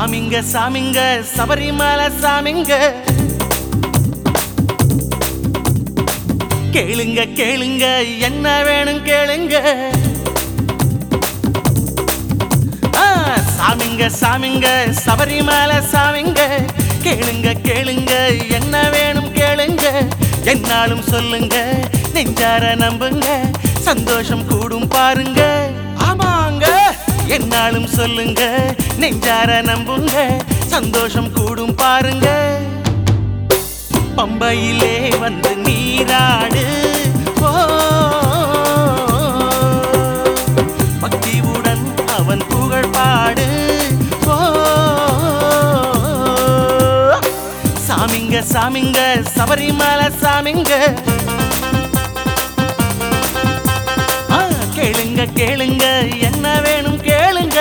சாமிங்க சாமிங்க சபரிமலை சாமிங்க கேளுங்க கேளுங்க என்ன வேணும் கேளுங்க ஆ, சாமிங்க சாமிங்க சபரிமலை சாமிங்க கேளுங்க கேளுங்க என்ன வேணும் கேளுங்க என்னாலும் சொல்லுங்க நெஞ்சார நம்புங்க சந்தோஷம் கூடும் பாருங்க ஆமாங்க என்னாலும் சொல்லுங்க நெஞ்சார நம்புங்க சந்தோஷம் கூடும் பாருங்க பம்பையிலே வந்து நீராடு ஓ பக்தியுடன் அவன் புகழ் பாடு ஓ சாமிங்க சாமிங்க சபரிமலை சாமிங்க ஆ, கேளுங்க கேளுங்க என்ன வேணும் கேளுங்க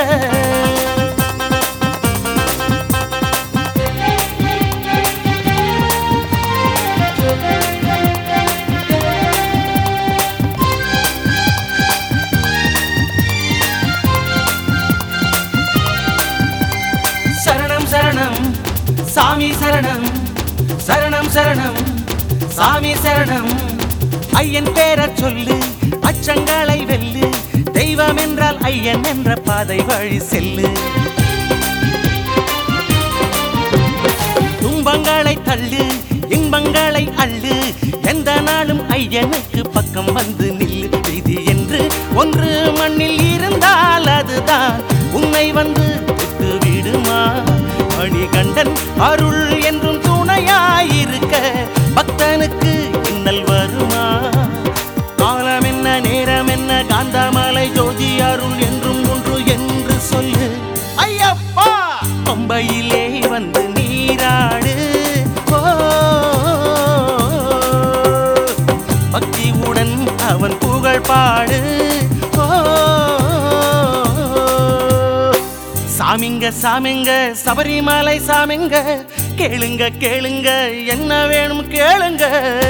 சரணம் சரணம் சாமி சரணம் சரணம் சரணம் சாமி சரணம் ஐயன் பேரச் சொல்லு அச்சங்களை வெல்லு தெய்வம் என்றால் ஐயன் என்ற பாதை வழி செல்லு துன்பங்களை தள்ளு இன்பங்களை அள்ளு எந்த நாளும் ஐயனுக்கு பக்கம் வந்து நில்லு விதி என்று ஒன்று மண்ணில் இருந்தால் அதுதான் உன்னை வந்து விட்டு விடுமா மணிகண்டன் அருள் என்றும் துணையாயிருக்க பக்தனுக்கு இன்னல் வருமா காலம் என்ன நேரம் என்ன காந்தமலை ஜோதி அருள் என்றும் ஒன்று என்று சொல்லு ஐயப்பா பம்பையிலே வந்து நீராடு ஓ, பக்தியுடன் அவன் புகழ் பாடு ஓ, சாமிங்க சாமிங்க சபரிமலை சாமிங்க கேளுங்க கேளுங்க என்ன வேணும் கேளுங்க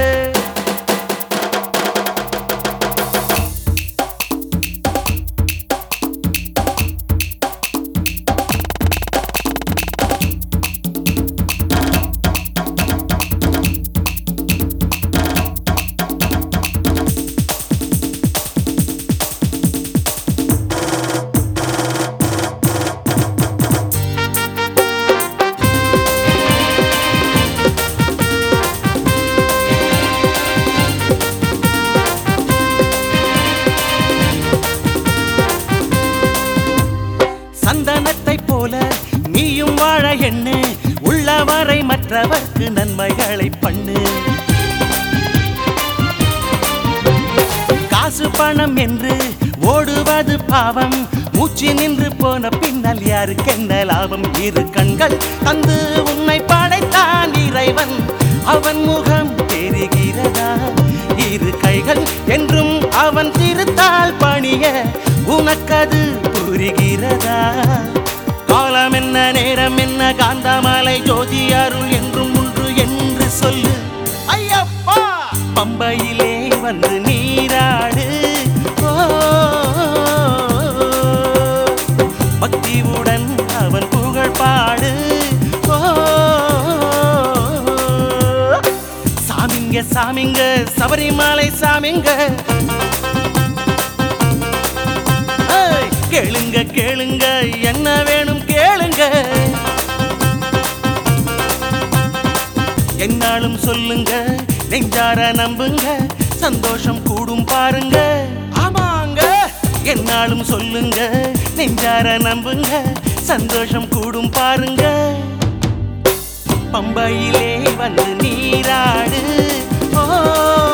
சந்தனத்தை போல நீயும் வாழ எண்ணு உள்ளவரை மற்றவர்க்கு நன்மைகளை பண்ணு காசு பணம் என்று ஓடுவது பாவம் மூச்சு நின்று போன பின்னால் யாருக்கு என்ன லாபம் இரு கண்கள் தந்து உன்னை படைத்தான் இறைவன் அவன் முகம் தெரிகிறதா இரு கைகள் என்றும் அவன் திருத்தால் பணிய உனக்கது புரிகிறதா காலம் என்ன நேரம் என்ன காந்தமலை ஜோதி அருள் என்றும் ஒன்று என்று சொல்லு ஐயப்பா பம்பையிலே வந்து நீராடு ஓ, பக்தியுடன் அவன் புகழ் பாடு ஓ, சாமிங்க சாமிங்க சபரிமலை சாமிங்க ஏய், கேளுங்க கேளுங்க என்ன வேணும் கேளுங்க என்னாலும் சொல்லுங்க நெஞ்சார நம்புங்க சந்தோஷம் கூடும் பாருங்க ஆமாங்க என்னாலும் சொல்லுங்க நெஞ்சார நம்புங்க சந்தோஷம் கூடும் பாருங்க பம்பையிலே வந்து நீராடு ஓ